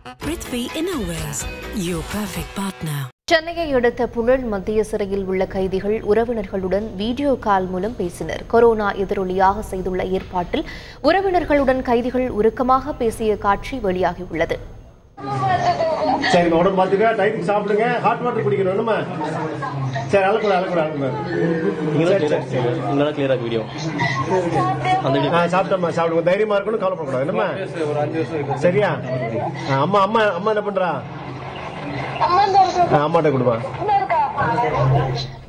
Prithvi Innowares, your perfect partner. சென்னையை அடுத்த புழல் மத்திய சிறையில் உள்ள கைதிகள் உறவினர்களுடன் வீடியோ கால் மூலம் பேசினர் கொரோனா எதிரொலியாக செய்துள்ள ஏற்பாட்டில் உறவினர்களுடன் கைதிகள் உருக்கமாக பேசிய காட்சி வெளியாகியுள்ளது சரி உடம்பு பார்த்துக்க டைம் சாப்பிடுங்க ஹாட் வாட்டர் குடிக்கணும் என்னம்மா சரி அழக்கூடாது அழக்கூடாது அழக்கூடாது சரி சரி சரி உங்களால கிளியரா வீடியோ அந்த வீடியோ ஆ சாப்பிட்டம்மா சாப்பிடுங்க தைரியமா இருக்கணும் கவலைப்படக்கூடாது என்னம்மா சரியா ஆ, அம்மா அம்மா அம்மா என்ன பண்றா ஆ, அம்மாட்ட கொடுமா